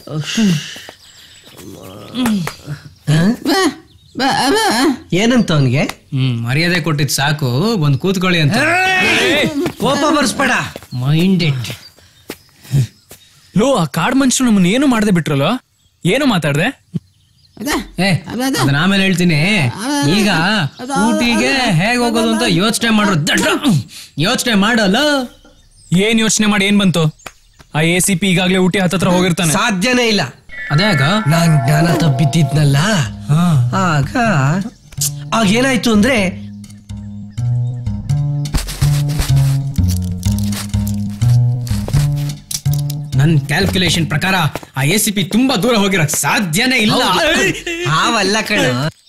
ಏನಂತ ಅವನಿಗೆ ಹ್ಮ್ ಮರ್ಯಾದೆ ಕೊಟ್ಟಿದ್ ಸಾಕು ಬಂದ್ ಕೂತ್ಕೊಳ್ಳಿ ಅಂತ ಕೋಪ ಬರ್ಸ್ಬೇಡ ಮೈಂಡೆಡ್ ಲೋ ಆ ಕಾಡ್ ಮನುಷ್ಯರು ನಮ್ಮನ್ನ ಏನು ಮಾಡದೆ ಬಿಟ್ರಲ್ಲ ಏನು ಮಾತಾಡ್ದೆ ಏ ಅದನ್ನ ಆಮೇಲೆ ಹೇಳ್ತೀನಿ ಈಗ ಊಟಿಗೆ ಹೇಗ್ ಹೋಗೋದು ಅಂತ ಯೋಚನೆ ಮಾಡ್ರು ದಡ್ಡ ಯೋಚನೆ ಮಾಡಲ್ಲ ಏನ್ ಯೋಚನೆ ಮಾಡಿ ಏನ್ ಬಂತು ಆ ಎ ಸಿ ಪಿ ಈಗಾಗ್ಲೇ ಊಟಿ ಹತ್ತತ್ರ ಹೋಗಿರ್ತಾನೆ ಸಾಧ್ಯನೇ ಇಲ್ಲ ಅದ್ಯಾಗ ನಾನ್ ಜ್ಞಾನ ತಪ್ಪಿದ್ದಿದ್ನಲ್ಲ ಆಗ ಆಗ ಏನಾಯ್ತು ಅಂದ್ರೆ ನನ್ ಕ್ಯಾಲ್ಕುಲೇಷನ್ ಪ್ರಕಾರ ಆ ಎ ಸಿ ಪಿ ತುಂಬಾ ದೂರ ಹೋಗಿರಕ್ ಸಾಧ್ಯನೇ ಇಲ್ಲ ಹಾವಲ್ಲ ಕಣ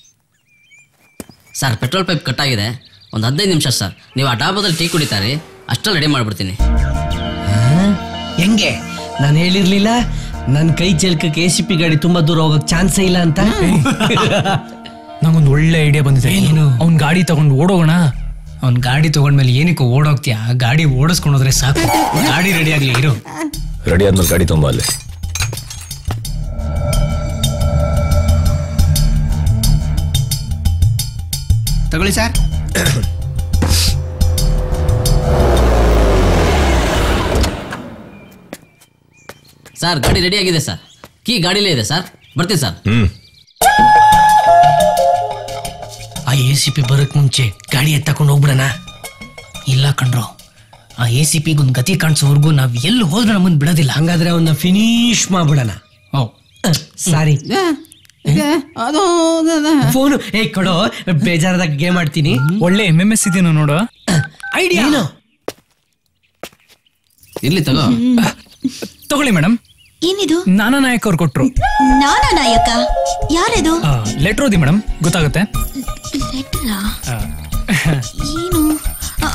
ಸರ್ ಪೆಟ್ರೋಲ್ ಪೈಪ್ ಕಟ್ ಆಗಿದೆ ಒಂದು ಹದಿನೈದು ನಿಮಿಷ ಸರ್ ನೀವು ಆ ಡಾಬಾದಲ್ಲಿ ಟೀ ಕುಡಿತಾರೆ ಅಷ್ಟರಲ್ಲಿ ರೆಡಿ ಮಾಡ್ಬಿಡ್ತೀನಿ ಹೆಂಗೆ ನಾನು ಹೇಳಿರ್ಲಿಲ್ಲ ನನ್ ಕೈ ಚಲ್ಕಕ್ಕೆ ಎ ಸಿ ಪಿ ಗಾಡಿ ತುಂಬಾ ದೂರ ಹೋಗಕ್ ಚಾನ್ಸೇ ಇಲ್ಲ ಅಂತ ನಂಗೊಂದು ಒಳ್ಳೆ ಐಡಿಯಾ ಬಂದಿದೆ ಏನು? ಅವ್ನ್ ಗಾಡಿ ತಗೊಂಡು ಓಡೋಗೋಣ ಅವ್ನ್ ಗಾಡಿ ತಗೊಂಡ್ಮೇಲೆ ಏನಕ್ಕೆ ಓಡೋಗ್ತೀಯ ಗಾಡಿ ಓಡಿಸ್ಕೊಂಡು ಹೋದ್ರೆ ಸಾಕು ಗಾಡಿ ರೆಡಿ ಆಗ್ಲಿ ಇರು ರೆಡಿ ಆದ್ಮೇಲೆ ಗಾಡಿ ತುಂಬ ಅಲ್ಲಿ ತಗೊಳ್ಳಿ ಸರ್ ಸರ್ ಗಾಡಿ ರೆಡಿ ಆಗಿದೆ ಸರ್ ಕೀ ಗಾಡಿಲೇ ಇದೆ ಸರ್ ಬರ್ತೀನಿ ಸರ್ ಹ್ಮ್ ಆ ಎ ಸಿ ಪಿ ಬರಕ್ ಮುಂಚೆ ಗಾಡಿ ಎತ್ತಕೊಂಡು ಹೋಗ್ಬಿಡಣ ಇಲ್ಲ ಕಣ್ರೋ ಆ ಎ ಸಿ ಪಿಗೆ ಒಂದು ಗತಿ ಕಾಣಿಸೋವರೆಗೂ ನಾವ್ ಎಲ್ಲಿ ಹೋದ್ರೆ ನಮ್ಮನ್ ಬಿಡೋದಿಲ್ಲ ಹಂಗಾದ್ರೆ ಅವನ್ನ ಫಿನಿಶ್ ಮಾಡ್ಬಿಡಣ ಓ ಸಾರಿ ಫೋನು ಏ ಕೊಡೋ ಬೇಜಾರದಾಗ ಗೇಮ್ ಆಡ್ತೀನಿ ಒಳ್ಳೆ ಎಮ್ ಎಂ ಎಸ್ ಇದೀನೋ ನೋಡು ಐಡಿಯಾ ಏನು ಇರ್ಲಿ ತಗೋ ತಗೊಳ್ಳಿ ಮೇಡಮ್ ಏನಿದು ನಾನಾ ನಾಯಕ್ ಅವ್ರು ಕೊಟ್ರು ನಾನಾ ನಾಯಕ ಯಾರದು ಲೆಟರ್ ಓದಿ ಮೇಡಮ್ ಗೊತ್ತಾಗುತ್ತೆ ಲೆಟರಾ ಏನು ಆ,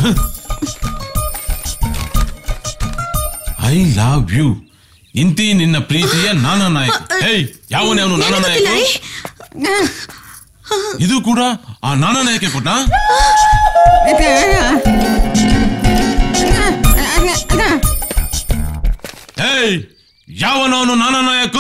ಐ ಲವ್ ಯು ಇಂತಿ ನಿನ್ನ ಪ್ರೀತಿಯ ನಾನಾ ನಾಯಕ ಹೇಯ್ ಯಾವನೇ ಅವನು ನಾನಾ ನಾಯಕ ಇದು ಕೂಡ ಆ ನಾನಾ ನಾಯಕ ಕೊಟ್ಟ ಹೇಯ್ ಯಾವನವನು ನಾನಾ ನಾಯಕ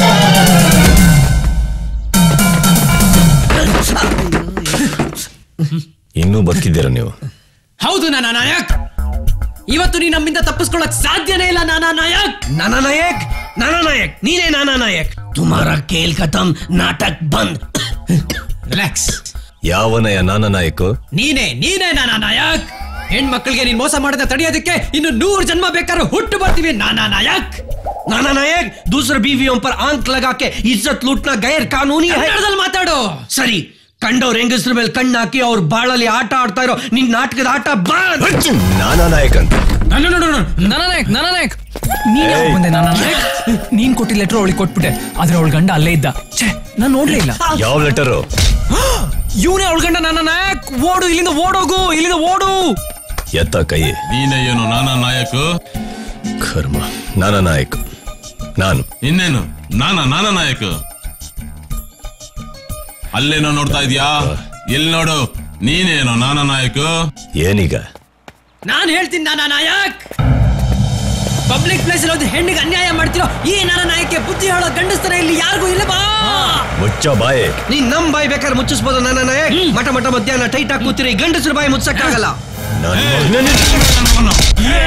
ಇನ್ನೂ ಬದುಕಿದ್ದೀರಾ ನೀವು ಹೌದು ನಾನಾ ನಾಯಕ್ ಇವತ್ತು ನೀ ನಮ್ಮಿಂದ ತಪ್ಪಿಸ್ಕೊಳಕ್ ಸಾಧ್ಯನೇ ಇಲ್ಲ ನಾನಾ ನಾಯಕ್ ನಾನಾ ನಾಯಕ್ ನಾನಾ ನಾಯಕ್ ನೀನೇ ನಾನಾ ನಾಯಕ್ ತುಮಾರ ಕೇಲ್ ಖತಮ್ ನಾಟಕ್ ಬಂದ್ ರಿಲ್ಯಾಕ್ಸ್ ಯಾವನಯ ನಾನ ನಾಯಕು ನೀನೇ ನೀನೇ ನಾನಾ ನಾಯಕ್ ಹೆಣ್ಮಕ್ಳಿಗೆ ನೀನ್ ಮೋಸ ಮಾಡದೆ ತಡೆಯೋದಕ್ಕೆ ಇನ್ನು ನೂರು ಜನ್ಮ ಬೇಕಾದ್ರೆ ಹುಟ್ಟು ಬರ್ತೀವಿ ನಾನಾ ನಾಯಕ್ नाना नायक दूसरे बीवियों पर आंख लगा के इज्जत लूटना गैर कानूनी है ಕನ್ನಡದಲ್ಲಿ ಮಾತಾಡು ಸರಿ ಕಂಡವ್ರ ಹೆಂಗಸ್ರ ಮೇಲೆ ಕಣ್ಣು ಹಾಕಿ ಅವ್ರ ಬಾಳಲ್ಲಿ ಆಟ ಆಡ್ತಾ ಇರೋ ನಿನ್ ನಾಟಕದ ಆಟ ಬಂದ್ ನಾನ ನಾಯಕ್ ಅಂತ ನಾನಾ ನಾಯಕ್ ನಾನಾ ನಾಯಕ್ ನೀನ್ ಯಾವಾಗ ಬಂದೆ ನಾನಾ ನಾಯಕ್ ನೀನ್ ಕೊಟ್ಟಿದ್ದ ಲೆಟರ್ ಅವಳಿಗೆ ಕೊಟ್ಬಿಟ್ಟೆ ಆದ್ರೆ ಅವಳ ಗಂಡ ಅಲ್ಲೇ ಇದ್ದ ಛೇ ನಾನ್ ನೋಡ್ಲೇ ಇಲ್ಲ ಯಾವ ಲೆಟರು ಇವನೇ ಅವಳ ಗಂಡ ನಾನಾ ನಾಯಕ್ ಓಡು ಇಲ್ಲಿಂದ ಓಡೋಗು ಇಲ್ಲಿಂದ ಓಡು ಎತ್ತ ಕೈ ನೀನೇ ಏನು ನಾನಾ ನಾಯಕ ಕರ್ಮ ನಾನ ನಾಯಕ್ ನಾನು ಇನ್ನೇನು ನಾನಾ ನಾನಾ ನಾಯಕ ಅಲ್ಲೇನೋ ನೋಡ್ತಾ ಇದೀಯಾ ಎಲ್ಲಿ ನೋಡು ನೀನೇನೋ ನಾನಾ ನಾಯಕ ಏನೀಗ ನಾನ್ ಹೇಳ್ತೀನಿ ನಾನಾ ನಾಯಕ್ ಪಬ್ಲಿಕ್ ಪ್ಲೇಸ್ ಒಂದು ಹೆಣ್ಣಿಗೆ ಅನ್ಯಾಯ ಮಾಡ್ತಿರೋ ಈ ನಾನಾ ನಾಯಕ್ಕೆ ಬುದ್ಧಿ ಹೇಳೋ ಗಂಡಸ್ತರ ಇಲ್ಲಿ ಯಾರಿಗೂ ಇಲ್ಲವಾ ಮುಚ್ಚ ಬಾಯೆ ನೀನ್ ನಮ್ ಬಾಯಿ ಬೇಕಾದ್ರೆ ಮುಚ್ಚಿಸ್ಬೋದು ನಾನಾ ನಾಯಕ್ ಮಠ ಮಠ ಮಧ್ಯಾಹ್ನ ಟೈಟ್ ಆಗಿ ಕೂತಿರಿ ಗಂಡಸ್ರ ಬಾಯಿ ಮುಚ್ಚಕ್ಕಾಗಲ್ಲ ನನ್ನ ಮಗನೇ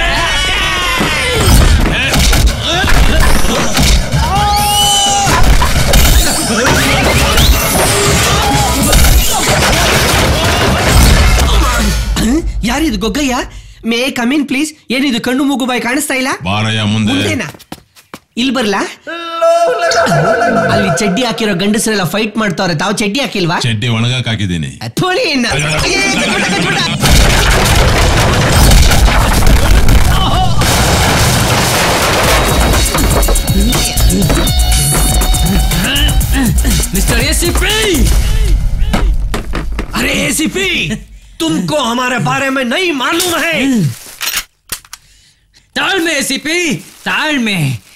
ಯಾರಿದು ಗೊಗ್ಗಯ್ಯ ಮೇ ಕಮಿನ್ ಪ್ಲೀಸ್ ಏನಿದು ಕಣ್ಣು ಮೂಗು ಬಾಯಿ ಕಾಣಿಸ್ತಾ ಇಲ್ಲ ಬಾರಯ್ಯ ಮುಂದೆ ಮುಂದೇನಾ ಇಲ್ಲಿ ಬರ್ಲಾ ಅಲ್ಲಿ ಚಡ್ಡಿ ಹಾಕಿರೋ ಗಂಡಸರೆಲ್ಲ ಫೈಟ್ ಮಾಡ್ತಾವ್ರೆ ತಾವು ಚಡ್ಡಿ ಹಾಕಿಲ್ವಾ ಚಡ್ಡಿ ಒಣಗಾಕ್ ಹಾಕಿದ್ದೀನಿ ಥೋಳಿ ಇನ್ನ. ಅಯ್ಯೇ, ಕಚ್ಬಿಟ್ಟ, ಕಚ್ಬಿಟ್ಟ. ಮಿಸ್ಟರ್ एसीपी अरे एसीपी तुमको हमारे बारे में नहीं मालूम है ತಾಳ್ಮೆ ಎಸಿಪಿ ತಾಳ್ಮೆ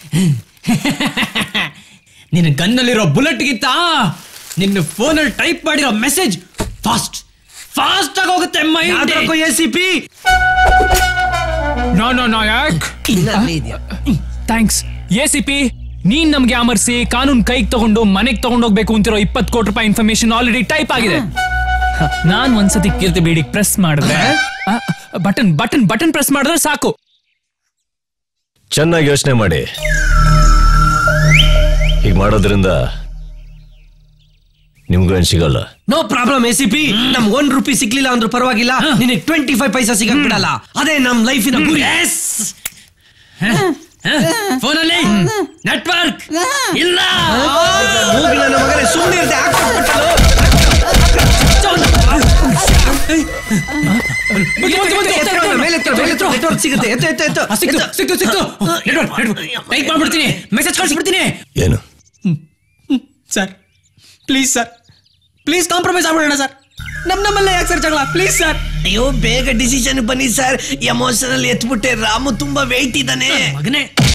ನಿನ್ನ ಗನ್ನಲ್ಲಿರೋ ಬುಲೆಟ್ಗಿಂತ ನಿನ್ನ ಫೋನಲ್ಲಿ ಟೈಪ್ ಮಾಡಿರೋ ಮೆಸೇಜ್ ಫಾಸ್ಟ್ ಫಾಸ್ಟ್ ಆಗಿ ಹೋಗುತ್ತೆ ಮೈಂಡ್ ಯಾವ್ದ್ರಕ್ಕೋ ಎಸಿಪಿ ನಾನಾ ನಾಯಕ್ ಇನ್ನಲ್ಲೇ ಇದೆಯಾ ಥ್ಯಾಂಕ್ಸ್ ಎ ಸಿ ಪಿ ನೀನ್ ನಮ್ಗೆ ಅಮರ್ಸಿ ಕಾನೂನ್ ಕೈಗೆ ತಗೊಂಡು ಮನೆಗ್ ತಗೊಂಡೋಗ್ಬೇಕು ಅಂತಿರೋ ಇಪ್ಪತ್ ಕೋಟಿ ರೂಪಾಯಿ ಇನ್ಫಾರ್ಮೇಶನ್ ಆಲ್ರೆಡಿ ಟೈಪ್ ಆಗಿದೆ ಹ, ನಾನ್ ಒಂದ್ಸತಿ ಕೀರ್ತಿ ಬೀಡಿಗೆ ಪ್ರೆಸ್ ಮಾಡಿದ್ರೆ ಬಟನ್ ಬಟನ್ ಬಟನ್ ಪ್ರೆಸ್ ಮಾಡಿದ್ರೆ ಸಾಕು ಚೆನ್ನಾಗಿ ಯೋಚನೆ ಮಾಡಿ ಹೀಗೆ ಮಾಡೋದ್ರಿಂದ ನಿಮ್ಗೂ ಏನ್ ಸಿಗಲ್ಲ no problem A C P ನಮ್ ಒನ್ ರುಪಿ ಸಿಗ್ಲಿಲ್ಲ ಅಂದ್ರೂ ಪರವಾಗಿಲ್ಲ ನಿನಗೆ ಟ್ವೆಂಟಿ ಫೈವ್ ಪೈಸಾ ಸಿಗಕ್ ಬಿಡಲ್ಲ ಅದೇ ನಮ್ ಲೈಫಿನ ಗುರಿ ಫೋನಲ್ಲಿ ನೆಟ್ವರ್ಕ್ ಇಲ್ಲ ನನ್ನ ಮಗನೇ ಸುಮ್ಮನೆ ಇರ್ದೆ ನೆಟ್ವರ್ಕ್ ಸಿಗುತ್ತೆ ಎತ್ತು ಎತ್ತು ಎತ್ತು ಆ, ಸಿಕ್ತು ಸಿಕ್ತು ಸಿಕ್ತು ನೆಟ್ವರ್ಕ್ ನೆಟ್ವರ್ಕ್ ಟೈಪ್ ಮಾಡ್ಬಿಡ್ತೀನಿ ಮೆಸೇಜ್ ಕಳ್ಸಿಬಿಡ್ತೀನಿ ಏನು sir please sir please compromise ಆಗ್ಬಿಡೋಣ ಸರ್ ನಮ್ ನಮ್ಮಲ್ಲೇ ಯಾಕೆ ಸರ್ ಜಗಳ ಪ್ಲೀಸ್ ಸರ್ ಅಯ್ಯೋ ಬೇಗ ಡಿಸಿಷನ್ ಬನ್ನಿ ಸರ್ ಎಮೋಷನಲ್ ಎತ್ಬಿಟ್ಟೆ ರಾಮು ತುಂಬಾ ವೆಯ್ಟ್ ಇದ್ದಾನೆ ಮಗನೇ